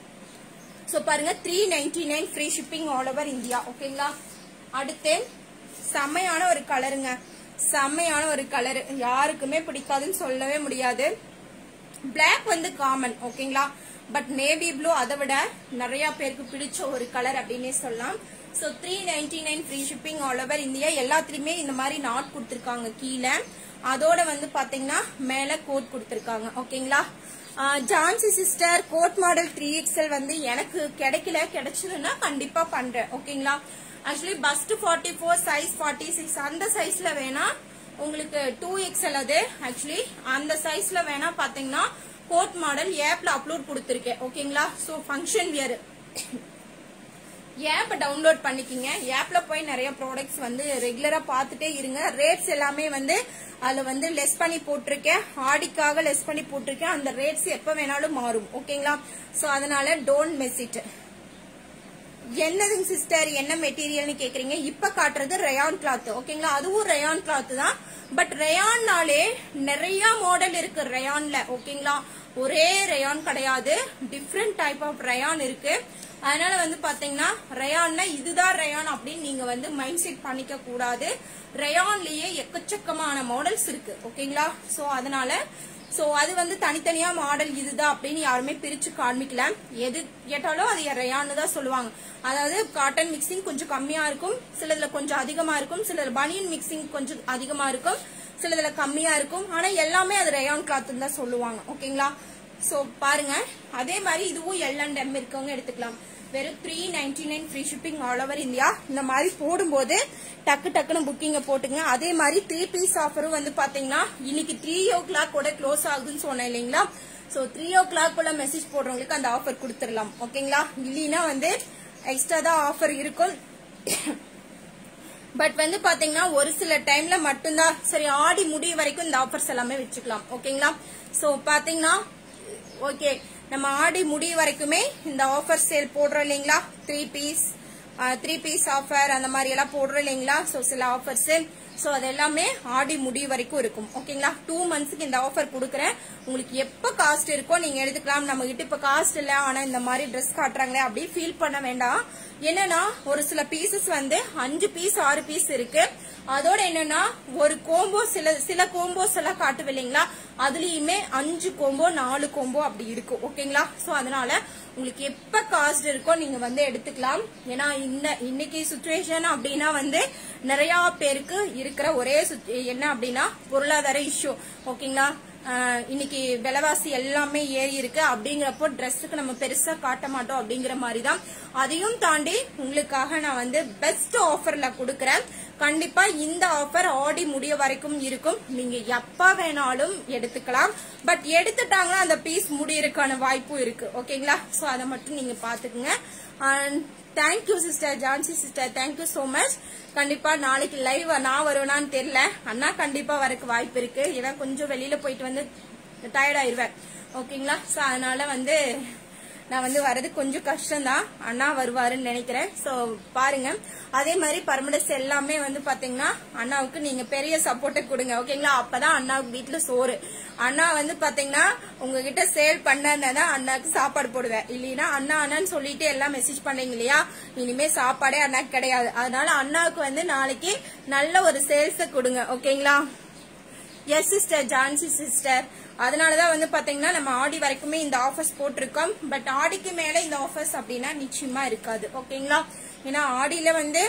ஸோ பாருங்க three ninety nine free shipping all over India ஓகேங்களா அடுத்து செம்மையான ஒரு கலருங்க செம்மையான ஒரு கலர் யாருக்குமே பிடிக்காதுன்னு சொல்லவே முடியாது Black வந்து காமன் ஓகேங்களா பட் நேவி ப்ளூ அதை விட நிறைய பேருக்கு பிடிச்ச ஒரு கலர் அப்படின்னே சொல்லலாம் so three ninety nine free shipping all over India எல்லாத்துலயுமே இந்த மாதிரி நாட் கொடுத்துருக்காங்க கீழே அதோட வந்து பாத்தீங்கன்னா மேல கோட் கொடுத்துருக்காங்க ஓகேங்களா Jhansi sister coat model three XL வந்து எனக்கு கிடைக்கல கிடைச்சதுன்னா கண்டிப்பா பண்றேன் ஓகேங்களா actually first forty four size forty six அந்த சைஸ்ல வேணா உங்களுக்கு டூ எக்ஸ்எல் அது ஆக்சுவலி அந்த சைஸ்ல வேணா பாத்தீங்கன்னா கோட் மாடல் ஏப்ல அப்லோட் கொடுத்துருக்கேன் ஓகேங்களா so function wear app download பண்ணிக்கிங்க ஆப்ல போய் நிறைய ப்ராடக்ட்ஸ் வந்து ரெகுலரா பார்த்துட்டே இருங்க ரேட்ஸ் எல்லாமே வந்து அதுல வந்து லெஸ் பண்ணி போட்டிருக்கேன் ஆடிக்காக லெஸ் பண்ணி போட்டிருக்கேன் அந்த ரேட்ஸ் எப்ப வேணாலும் மாறும் ஓகேங்களா சோ அதனால டோன்ட் மிஸ் இட் என்னதுங்க சிஸ்டர் என்ன மெட்டீரியல்னு கேக்குறீங்க இப்ப காட்டுறது ரயான் கிளாத் ஓகேங்களா அதுவும் ரயான் கிளாத் தான் பட் ரயான்னாலே நிறைய மாடல் இருக்கு ரயான்ல ஓகேங்களா ஒரே ரயான் கிடையாது டிஃப்ரெண்ட் டைப் ஆஃப் ரயான் இருக்கு அதனால வந்து பாத்தீங்கன்னா ரயான்னா இதுதான் ரயான் அப்படின்னு நீங்க வந்து மைண்ட் செட் பண்ணிக்க கூடாது ரயான்லயே எக்கச்சக்கமான மாடல்ஸ் இருக்கு ஓகேங்களா சோ அதனால சோ அது வந்து தனித்தனியா மாடல் இதுதான் அப்படின்னு யாருமே பிரிச்சு காண்பிக்கல எது கேட்டாலும் அது ரயான்னு தான் சொல்லுவாங்க அதாவது காட்டன் மிக்சிங் கொஞ்சம் கம்மியா இருக்கும் சிலதுல கொஞ்சம் அதிகமா இருக்கும் சிலதுல பனியன் மிக்சிங் கொஞ்சம் அதிகமா இருக்கும் சிலதுல கம்மியா இருக்கும் ஆனா எல்லாமே அது ரயான் கிளாத் தான் சொல்லுவாங்க ஓகேங்களா சோ பாருங்க அதே மாதிரி இதுவும் எல் அண்ட் எம் இருக்கவங்க எடுத்துக்கலாம் வெறும் three ninety nine free shipping all over India இந்த மாதிரி போடும்போது டக்கு டக்குன்னு புக்கிங்க போட்டுங்க அதே மாதிரி த்ரீ பீஸ் ஆஃபரும் வந்து பாத்தீங்கன்னா இன்னைக்கு த்ரீ ஓ கிளாக் கூட க்ளோஸ் ஆகுதுன்னு சொன்னேன் இல்லைங்களா சோ த்ரீ ஓ கிளாக் குள்ள மெசேஜ் போடுறவங்களுக்கு அந்த ஆஃபர் கொடுத்துடலாம் ஓகேங்களா இல்லைன்னா வந்து எக்ஸ்ட்ரா தான் ஆஃபர் இருக்கும் பட் வந்து பாத்தீங்கன்னா ஒரு சில டைம்ல மட்டும்தான் சரி ஆடி முடிய வரைக்கும் இந்த ஆஃபர்ஸ் எல்லாமே வச்சுக்கலாம் ஓகேங்களா சோ பாத்தீங்கன்னா ஓகே நம்ம ஆடி முடிய வரைக்குமே இந்த ஆஃபர் சேல் போடுறோம் இல்லைங்களா three piece three piece offer அந்த மாதிரி எல்லாம் போடுறோம் இல்லைங்களா ஸோ சில ஆஃபர்ஸ் ஸோ அது எல்லாமே ஆடி முடிய வரைக்கும் இருக்கும் ஓகேங்களா டூ மந்த்ஸ்க்கு இந்த ஆஃபர் கொடுக்குறேன் உங்களுக்கு எப்போ காஸ்ட் இருக்கோ நீங்க எடுத்துக்கலாம் நம்ம கிட்ட இப்போ காஸ்ட் இல்லை ஆனால் இந்த மாதிரி ட்ரெஸ் காட்டுறாங்களே அப்படி ஃபீல் பண்ண வேண்டாம் என்னன்னா ஒரு சில பீசஸ் வந்து அஞ்சு பீஸ் ஆறு பீஸ் இருக்கு அதோட என்னன்னா ஒரு கோம்போ சில சில கோம்போஸ் எல்லாம் காட்டுவோம் இல்லைங்களா அதுலயுமே அஞ்சு கோம்போ நாலு கோம்போ அப்படி இருக்கும் ஓகேங்களா சோ அதனால உங்களுக்கு எப்ப காஸ்ட் இருக்கோ நீங்க வந்து எடுத்துக்கலாம் ஏன்னா இந்த இன்னைக்கு சுச்சுவேஷன் அப்படின்னா வந்து நிறைய பேருக்கு இருக்கிற ஒரே சுச்- என்ன அப்படின்னா பொருளாதார இஷ்யூ ஓகேங்களா ஆஹ் இன்னைக்கு விலைவாசி எல்லாமே ஏறி இருக்கு அப்படிங்கிறப்போ ட்ரெஸ்ஸுக்கு நம்ம பெருசா காட்ட மாட்டோம் அப்படிங்கிற மாதிரி தான் அதையும் தாண்டி உங்களுக்காக நான் வந்து பெஸ்ட் ஆஃபர்ல கொடுக்கறேன் கண்டிப்பா இந்த ஆஃபர் ஆடி முடிய வரைக்கும் இருக்கும் நீங்க எப்ப வேணாலும் எடுத்துக்கலாம் பட் எடுத்துட்டாங்கன்னா அந்த பீஸ் முடியறதுக்கான வாய்ப்பும் இருக்கு ஓகேங்களா சோ அதை மட்டும் நீங்க பாத்துக்குங்க thank you sister Jhansi sister thank you so much கண்டிப்பா நாளைக்கு லைவ் நான் வருவேனான்னு தெரியல அண்ணா கண்டிப்பா வரக்கு வாய்ப்பு இருக்கு ஏன்னா கொஞ்சம் வெளியில போயிட்டு வந்து டயர்ட் ஆயிருவேன் ஓகேங்களா சோ அதனால வந்து நான் வந்து வர்றது கொஞ்சம் கஷ்டம்தான் அண்ணா வருவாருன்னு நினைக்கிறேன் சோ பாருங்க அதே மாதிரி பர்மனஸ் எல்லாமே வந்து பாத்தீங்கன்னா அண்ணாவுக்கு நீங்க பெரிய சப்போர்ட்டை கொடுங்க ஓகேங்களா அப்பதான் அண்ணாவுக்கு வீட்டுல சோறு அண்ணா வந்து பாத்தீங்கன்னா உங்ககிட்ட சேல் பண்ணதான் அண்ணாக்கு சாப்பாடு போடுவேன் இல்லைன்னா அண்ணா அண்ணான்னு சொல்லிட்டு எல்லாம் மெசேஜ் பண்ணீங்க இல்லையா இனிமே சாப்பாடே அண்ணாக்கு கிடையாது அதனால அண்ணாவுக்கு வந்து நாளைக்கு நல்ல ஒரு சேல்ஸ கொடுங்க ஓகேங்களா எஸ் சிஸ்டர் ஜான்சி சிஸ்டர் அதனாலதான் வந்து பாத்தீங்கன்னா நம்ம ஆடி வரைக்குமே இந்த ஆஃபர்ஸ் போட்டிருக்கோம் பட் ஆடிக்கு மேல இந்த ஆஃபர்ஸ் அப்படின்னா நிச்சயமா இருக்காது ஓகேங்களா ஏன்னா ஆடியில வந்து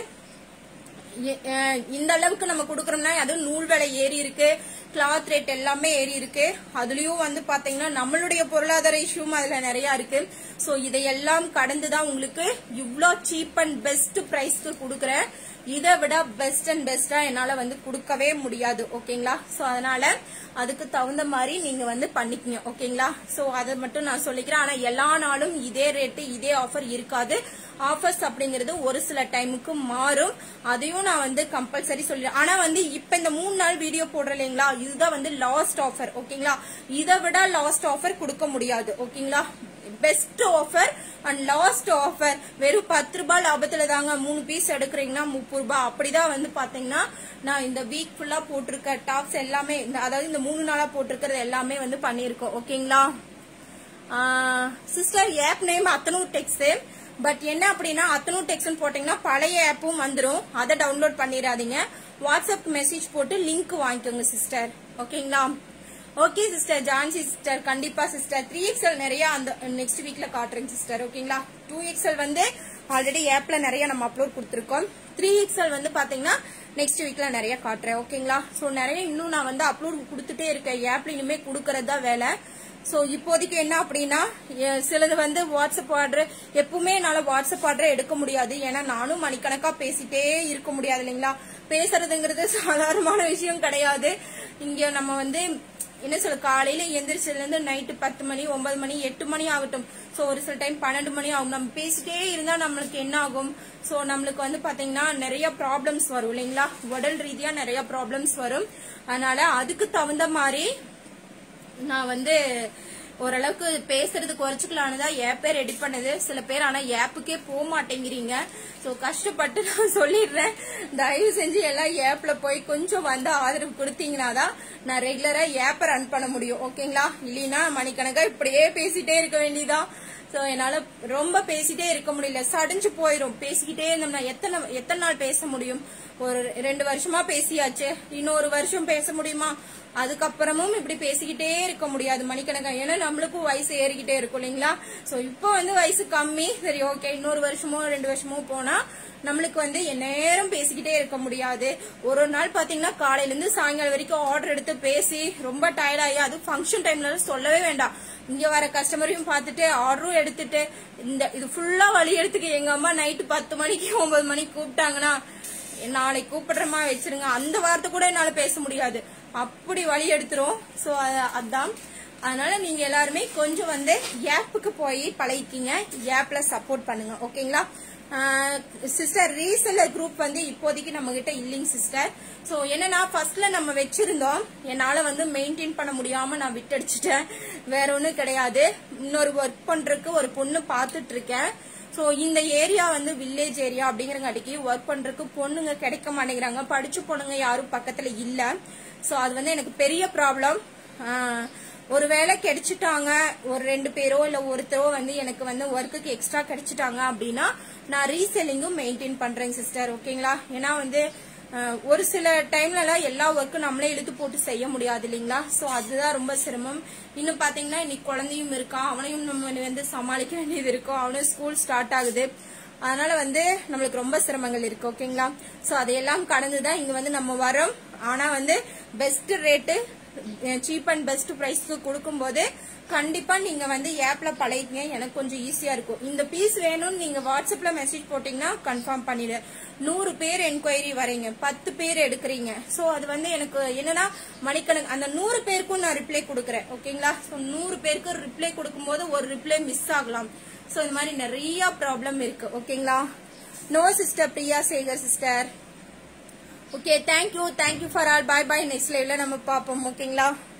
எ- அஹ் இந்த அளவுக்கு நம்ம கொடுக்கறோம்னா அதுவும் நூல் விலை ஏறி இருக்கு கிளாத் ரேட் எல்லாமே ஏறி இருக்கு அதுலயும் வந்து பாத்தீங்கன்னா நம்மளுடைய பொருளாதார இஷ்யூம் அதுல நிறைய இருக்கு சோ இதையெல்லாம் கடந்துதான் உங்களுக்கு இவ்ளோ சீப் அண்ட் பெஸ்ட் பிரைஸ்க்கு கொடுக்கறேன் இதை விட பெஸ்ட் அண்ட் பெஸ்டா என்னால வந்து கொடுக்கவே முடியாது ஓகேங்களா சோ அதனால அதுக்கு தகுந்த மாதிரி நீங்க வந்து பண்ணிக்கங்க ஓகேங்களா சோ அதை மட்டும் நான் சொல்லிக்கிறேன் ஆனா எல்லா நாளும் இதே ரேட்டு இதே ஆஃபர் இருக்காது ஆஃபர்ஸ் அப்படிங்கிறது ஒரு சில டைமுக்கு மாறும் அதையும் நான் வந்து கம்பல்சரி சொல்லிடுறேன் ஆனா வந்து இப்ப இந்த மூணு நாள் வீடியோ போடுறேன் இல்லைங்களா இதுதான் வந்து லாஸ்ட் ஆஃபர் ஓகேங்களா இதை விட லாஸ்ட் ஆஃபர் கொடுக்க முடியாது ஓகேங்களா best offer and last offer வெறும் பத்து ரூபாய் லாபத்துல தாங்க மூணு பீஸ் எடுக்கிறீங்கன்னா முப்பது ரூபாய் அப்படிதான் வந்து பாத்தீங்கன்னா நான் இந்த வீக் ஃபுல்லா போட்டிருக்க டாப்ஸ் எல்லாமே இந்த அதாவது இந்த மூணு நாளா போட்டிருக்கிறது எல்லாமே வந்து பண்ணிருக்கோம் ஓகேங்களா sister app name Athanur Tex but என்ன அப்படின்னா அத்தனூர் டெக்ஸ்னு போட்டீங்கன்னா பழைய ஆப்பும் வந்துடும் அதை டவுன்லோட் பண்ணிடாதீங்க வாட்ஸ்அப் மெசேஜ் போட்டு லிங்க் வாங்கிக்கோங்க சிஸ்டர் ஓகேங்களா ஓகே சிஸ்டர் ஜான்சி சிஸ்டர் கண்டிப்பா சிஸ்டர் த்ரீ எக்ஸ்எல் நிறைய அந்த நெக்ஸ்ட் வீக்ல காட்டுறேங்க சிஸ்டர் ஓகேங்களா டூ எக்ஸ்எல் வந்து ஆல்ரெடி ஆப்ல நிறைய நம்ம அப்லோட் கொடுத்துருக்கோம் த்ரீ எக்ஸ்எல் வந்து பாத்தீங்கன்னா நெக்ஸ்ட் வீக்ல நிறைய காட்டுறேன் ஓகேங்களா சோ நிறைய இன்னும் நான் வந்து அப்லோட் கொடுத்துட்டே இருக்கேன் ஆப்ல இனிமே கொடுக்கறது தான் வேலை ஸோ இப்போதைக்கு என்ன அப்படின்னா எ- சிலது வந்து வாட்ஸ்அப் ஆர்டர் எப்பவுமே என்னால வாட்ஸ்அப் ஆர்டர் எடுக்க முடியாது ஏன்னா நானும் மணிக்கணக்கா பேசிட்டே இருக்க முடியாது இல்லைங்களா பேசுறதுங்கிறது சாதாரணமான விஷயம் கிடையாது இங்க நம்ம வந்து என்ன சொல்ல காலையில எந்திரிச்சதுல இருந்து நைட்டு பத்து மணி ஒன்பது மணி எட்டு மணி ஆகட்டும் சோ ஒரு சில டைம் பன்னெண்டு மணி ஆகும் நம்ம பேசிட்டே இருந்தா நம்மளுக்கு என்ன ஆகும் சோ நம்மளுக்கு வந்து பாத்தீங்கன்னா நிறைய ப்ராப்ளம்ஸ் வரும் இல்லைங்களா உடல் ரீதியா நிறைய ப்ராப்ளம்ஸ் வரும் அதனால அதுக்கு தகுந்த மாதிரி நான் வந்து ஓரளவுக்கு பேசுறது குறைச்சிக்கலான்னு தான் ஏப்பே ரெடி பண்ணது சில பேர் ஆனா ஏப்புக்கே போக மாட்டேங்கிறீங்க ஸோ கஷ்டப்பட்டு நான் சொல்லிடுறேன் தயவு செஞ்சு எல்லாம் ஏப்ல போய் கொஞ்சம் வந்து ஆதரவு கொடுத்தீங்கன்னா தான் நான் ரெகுலரா ஏப்பை ரன் பண்ண முடியும் ஓகேங்களா இல்லைன்னா மணிக்கணக்கா இப்படியே பேசிட்டே இருக்க வேண்டியதான் ஸோ என்னால ரொம்ப பேசிட்டே இருக்க முடியல சடிஞ்சு போயிரும் பேசிக்கிட்டே இருந்தோம்னா எத்தனை எத்தனை நாள் பேச முடியும் ஒரு ரெண்டு வருஷமா பேசியாச்சு இன்னொரு வருஷம் பேச முடியுமா அதுக்கப்புறமும் இப்படி பேசிக்கிட்டே இருக்க முடியாது மணிக்கணக்கா ஏன்னா நம்மளுக்கும் வயசு ஏறிக்கிட்டே இருக்கும் இல்லைங்களா சோ இப்போ வந்து வயசு கம்மி சரி ஓகே இன்னொரு வருஷமோ ரெண்டு வருஷமோ போனா நம்மளுக்கு வந்து நேரம் பேசிக்கிட்டே இருக்க முடியாது ஒரு ஒரு நாள் பாத்தீங்கன்னா காலையில இருந்து சாயங்காலம் வரைக்கும் ஆர்டர் எடுத்து பேசி ரொம்ப டயர்ட் ஆகி அது ஃபங்க்ஷன் டைம்ல சொல்லவே வேண்டாம் இங்க வர கஸ்டமரையும் பார்த்துட்டு ஆர்டரும் எடுத்துட்டு இந்த இது ஃபுல்லா வழி எடுத்துக்க எங்க அம்மா நைட்டு பத்து மணிக்கு ஒன்பது மணிக்கு கூப்பிட்டாங்கன்னா நாளைக்கு கூப்பிடுறமா வச்சிருங்க அந்த வார்த்தை கூட என்னால பேச முடியாது அப்படி வழி எடுத்துரும் சோ அதான் அதனால நீங்க எல்லாருமே கொஞ்சம் வந்து ஏப்புக்கு போய் பழகிக்கிங்க ஏப்ல சப்போர்ட் பண்ணுங்க ஓகேங்களா சிஸ்டர் ரீசெல்லர் குரூப் வந்து இப்போதைக்கு நம்ம கிட்ட இல்லைங்க சிஸ்டர் சோ என்னன்னா ஃபர்ஸ்ட்ல நம்ம வச்சிருந்தோம் என்னால வந்து மெயின்டைன் பண்ண முடியாம நான் விட்டடிச்சிட்டேன் வேற ஒண்ணும் கிடையாது இன்னொரு ஒர்க் பண்றதுக்கு ஒரு பொண்ணு பார்த்துட்டு இருக்கேன் சோ இந்த ஏரியா வந்து வில்லேஜ் ஏரியா அப்படிங்கறங்காட்டிக்கு ஒர்க் பண்றதுக்கு பொண்ணுங்க கிடைக்க மாட்டேங்கிறாங்க படிச்ச பொண்ணுங்க யாரும் பக்கத்துல இல்ல சோ அது வந்து எனக்கு பெரிய ப்ராப்ளம் ஒருவேளை கிடைச்சிட்டாங்க ஒரு ரெண்டு பேரோ இல்ல ஒருத்தரோ வந்து எனக்கு வந்து ஒர்க்குக்கு எக்ஸ்ட்ரா கிடைச்சிட்டாங்க அப்படின்னா நான் ரீசெல்லிங்கும் மெயின்டைன் பண்றேன் சிஸ்டர் ஓகேங்களா ஏன்னா வந்து அஹ், ஒரு சில டைம்ல எல்லாம் எல்லா ஒர்க்கும் நம்மளே இழுத்து போட்டு செய்ய முடியாது இல்லைங்களா சோ அதுதான் ரொம்ப சிரமம் இன்னும் பாத்தீங்கன்னா இன்னைக்கு குழந்தையும் இருக்கான் அவனையும் நம்ம வந்து சமாளிக்க வேண்டியது இருக்கும் அவனும் ஸ்கூல் ஸ்டார்ட் ஆகுது அதனால வந்து நம்மளுக்கு ரொம்ப சிரமங்கள் இருக்கு ஓகேங்களா சோ அதையெல்லாம் கடந்துதான் இங்க வந்து நம்ம வரோம் ஆனா வந்து best rate cheap and best ப்ரைஸ்க்கு கொடுக்கும்போது கண்டிப்பா நீங்க வந்து ஆப்ல பழகிங்க எனக்கு கொஞ்சம் ஈஸியா இருக்கும் இந்த பீஸ் வேணும்னு நீங்க வாட்ஸ்அப்ல மெசேஜ் போட்டீங்கன்னா கன்ஃபார்ம் பண்ணிடு நூறு பேர் என்கொயரி வரீங்க பத்து பேர் எடுக்கிறீங்க சோ அது வந்து எனக்கு என்னன்னா மணிக்கணக்கு அந்த நூறு பேருக்கும் நான் ரிப்ளை கொடுக்குறேன் ஓகேங்களா சோ நூறு பேருக்கு ரிப்ளை கொடுக்கும்போது ஒரு ரிப்ளை மிஸ் ஆகலாம் சோ இந்த மாதிரி நிறைய ப்ராப்ளம் இருக்கு ஓகேங்களா no sister Priya Sekar sister okay thank you thank you for all bye bye next லைவ்ல நம்ம பார்ப்போம் ஓகேங்களா